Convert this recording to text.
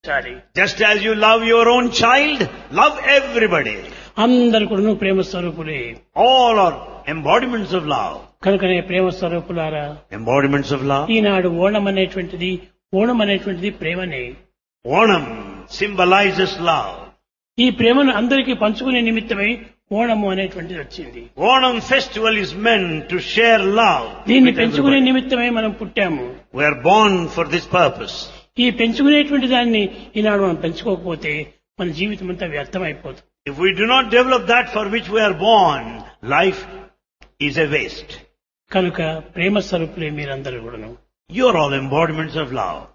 చాలి Just as you love your own child, love everybody. అందరు కూడా ప్రేమ స్వరూపులే All are embodiments of love. కనుకనే ప్రేమ స్వరూపులారా Embodiments of love. ఈనాడు ఓణం అనేటువంటిది ఓణం అనేటువంటిది ప్రేమనే Onam symbolizes love. ఈ ప్రేమను అందరికీ పంచుకునే నిమిత్తమై ఓణము అనేటువంటిది వచ్చింది Onam festival is meant to share love. దీన్ని with పెంచుకునే everybody. నిమిత్తమై మనం పుట్టాము We are born for this purpose. ఈ పెంచుకునేటువంటి దాన్ని ఈనాడు మనం పెంచుకోకపోతే మన జీవితం అంతా వ్యర్థమైపోతుంది If we do not develop that for which we are born, life is a waste. కనుక ప్రేమ స్వరూపులే మీరందరూ కూడాను You are all embodiments of love.